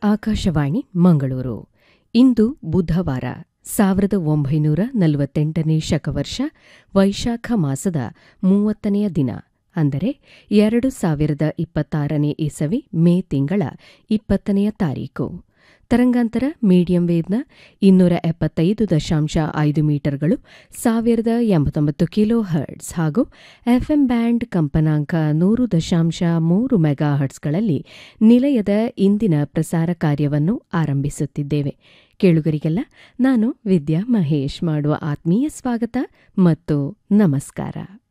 ಆಕಾಶವಾಣಿ ಮಂಗಳೂರು ಇಂದು ಬುಧವಾರ ಸಾವಿರದ ಒಂಬೈನೂರ ನಲವತ್ತೆಂಟನೇ ಶಕವರ್ಷ ವೈಶಾಖ ಮಾಸದ ಮೂವತ್ತನೆಯ ದಿನ ಅಂದರೆ ಎರಡು ಸಾವಿರದ ಇಪ್ಪತ್ತಾರನೇ ಇಸವಿ ಮೇ ತಿಂಗಳ ಇಪ್ಪತ್ತನೆಯ ತಾರೀಕು ತರಂಗಾಂತರ ಮೀಡಿಯಂ ವೇವ್ನ ಇನ್ನೂರ ಎಪ್ಪತ್ತೈದು ದಶಾಂಶ ಐದು ಮೀಟರ್ಗಳು ಸಾವಿರದ ಎಂಬತ್ತೊಂಬತ್ತು ಕಿಲೋ ಹರ್ಟ್ಸ್ ಹಾಗೂ ಎಫ್ಎಂ ಬ್ಯಾಂಡ್ ಕಂಪನಾಂಕ ನೂರು ದಶಾಂಶ ಮೂರು ಮೆಗಾ ಹರ್ಟ್ಸ್ಗಳಲ್ಲಿ ನಿಲಯದ ಇಂದಿನ ಪ್ರಸಾರ ಕಾರ್ಯವನ್ನು ಆರಂಭಿಸುತ್ತಿದ್ದೇವೆ ಕೇಳುಗರಿಗೆಲ್ಲ ನಾನು ವಿದ್ಯಾ ಮಹೇಶ್ ಮಾಡುವ ಆತ್ಮೀಯ ಸ್ವಾಗತ ಮತ್ತು ನಮಸ್ಕಾರ